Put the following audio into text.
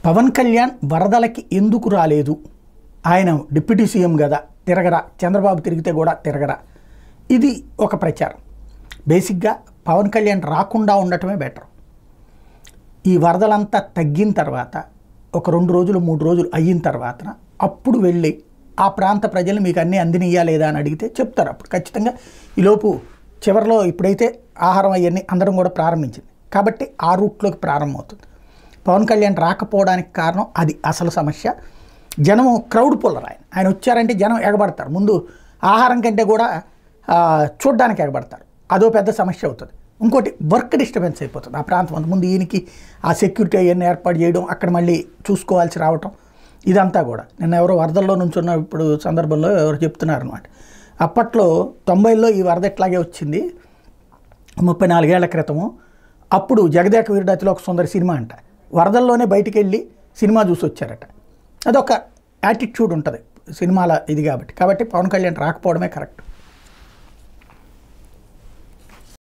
పవన్ కళ్యాణ్ వరదలకి ఎందుకు రాలేదు ఆయన డిప్యూటీ సీఎం కదా తిరగరా చంద్రబాబు తిరిగితే కూడా తిరగరా ఇది ఒక ప్రచారం బేసిక్గా పవన్ కళ్యాణ్ రాకుండా ఉండటమే బెటర్ ఈ వరదలంతా తగ్గిన తర్వాత ఒక రెండు రోజులు మూడు రోజులు అయిన తర్వాత అప్పుడు వెళ్ళి ఆ ప్రాంత ప్రజలు మీకు అన్నీ అందినయ్యా లేదా అని అడిగితే చెప్తారు అప్పుడు ఖచ్చితంగా ఈలోపు చివరిలో ఇప్పుడైతే ఆహారం అవన్నీ అందరం కూడా ప్రారంభించింది కాబట్టి ఆ రూట్లోకి ప్రారంభమవుతుంది పవన్ కళ్యాణ్ రాకపోవడానికి కారణం అది అసలు సమస్య జనం క్రౌడ్ పుల్లర్ ఆయన ఆయన వచ్చారంటే జనం ఎగబడతారు ముందు ఆహారం కంటే కూడా ఆ, చూడ్డానికి ఎగబడతారు అదో పెద్ద సమస్య అవుతుంది ఇంకోటి వర్క్ డిస్టర్బెన్స్ అయిపోతుంది ఆ ప్రాంతం అంత ముందు ఈయనకి ఆ సెక్యూరిటీ అవన్నీ ఏర్పాటు చేయడం అక్కడ మళ్ళీ చూసుకోవాల్సి రావటం ఇదంతా కూడా నిన్న ఎవరో వరదల్లో నుంచున్న ఇప్పుడు సందర్భంలో ఎవరు చెప్తున్నారు అనమాట అప్పట్లో తొంభైలో ఈ వరద ఎట్లాగే వచ్చింది ముప్పై నాలుగేళ్ల క్రితము అప్పుడు జగదేక వీరుడతిలో ఒక సుందర సినిమా అంట వరదల్లోనే బయటికి వెళ్ళి సినిమా చూసి వచ్చారట అదొక యాటిట్యూడ్ ఉంటుంది సినిమాల ఇది కాబట్టి కాబట్టి పవన్ కళ్యాణ్ రాకపోవడమే కరెక్ట్